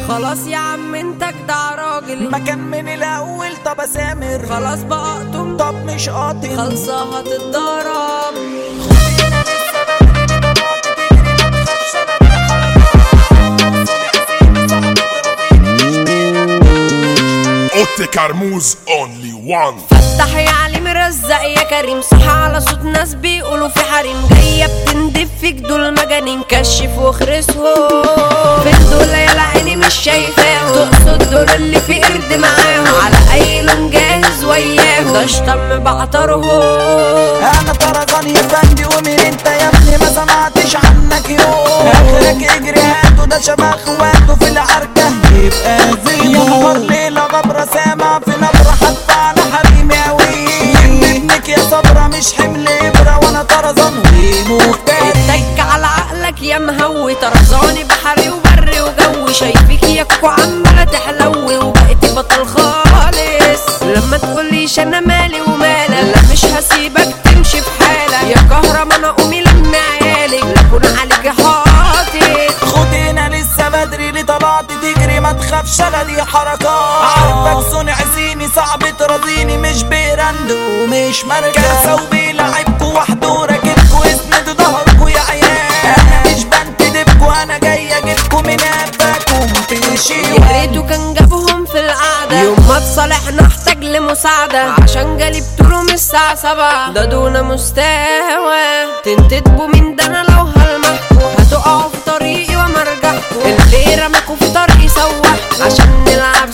خلاص يا عم انت جدع راجل مكان من الاول طب اسامر خلاص بقى اقطم طب مش قاطم خلصة هتتضرب اوتي كرموز اونلي وان فتح يا علي مرزق يا كريم صح على صوت ناس بيقولوا في حريم جاية بتندب فيك دول مجانين كشف واخرسهم فين دول يا عيني مش شايفاهم تقصد دول اللي في قرد معاهم على اي لون جاهز وياهم ده اشتم بعطرهم انا طرزان يا فندي ومين انت يا ابني ما سمعتش عنك يوم اخرك اجري هاتوا ده شبه اخواته في العركة يبقى زي نهار ليلة غبرة سامع في نبرة حتى على حريمي اوي ابنك يا صبرة مش حمل ابرة وانا طرزان ومختار اتك على عقلك يا مهوي طرزاني بحري وبري وجوي شايفك يا كوكو عمالة تحلوي وبقيتي بطل خالص لما تقوليش انا مالي ومالك لا مش هسيبك تمشي في حالك يا كهربا انا قومي لما عيالك لا اكون عليك حاطط خد هنا لسه بدري ليه طلعت تجري ما تخافش انا دي حركات عارفك صنع زيني صعب ترضيني مش بيرند ومش مركز وبيلعبكوا وحده وراكبكوا اسندوا ظهركوا يا عيال انا مش بنتدبكوا انا جاي اجيبكوا من قفاكم تمشي يا ريته كان جابهم في القعدة يوم ما اتصالحنا احتاج لمساعدة عشان جالي بطوله من الساعة سبعة ده دون مستوى تنتدبوا من ده انا لو هلمحكوا هتقعوا في طريقي ومرجعكوا اللي رماكوا في طريقي سوحكوا عشان نلعب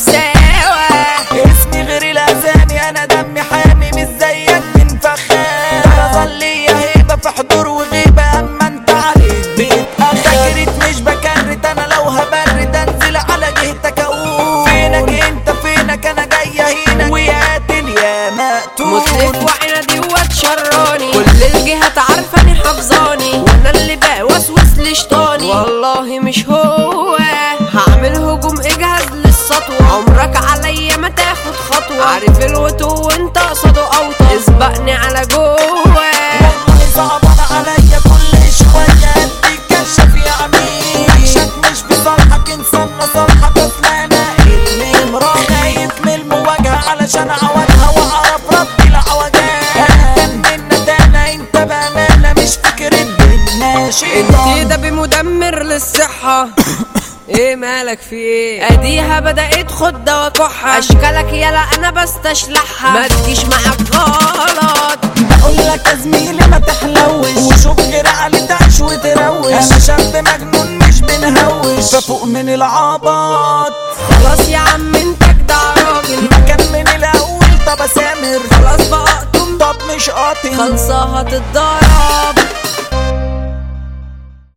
سوا اسمي غير الاسامي انا دمي حامي مش زيك من فخام طرزان ليا هيبه في حضور وغيبه اما انت عليك بتأخرت مش بكرت انا لو هبرد انزل على جهتك اقول فينك انت فينك انا جايه هنا ويا قاتل يا مقتول مطلق وعنادي واتشراني كل الجهات عارفاني حافظاني وانا اللي بوسوس لشطاني والله مش هو هعمل هجوم اجهز للسطوة عمرك عليا ما تاخد خطوة عارف الوتو وانت قصده اوطى اسبقني على جوه والله صعبان عليا كل شوية اديك كشف يا عميل عشان مش بصالحك انسان صالحك اصل انا اللي مراه خايف من المواجهة علشان عوجها واعرف ردي العوجات انا كان منا تانا انت بامانة مش فكرة بالناشئ انت ده بمدمر للصحة ايه مالك في ايه اديها بدأت خد دوا كحة اشكالك يلا انا بستشلحها ما تجيش معاك غلط بقول لك يا زميلي ما تحلوش وشوف غير علي تعيش وتروش انا شاب مجنون مش بنهوش ففوق من العبط خلاص يا عم انت جدع راجل مكان من الاول طب اسامر خلاص بقى اقطم طب مش قاطم خلصة هتتضرب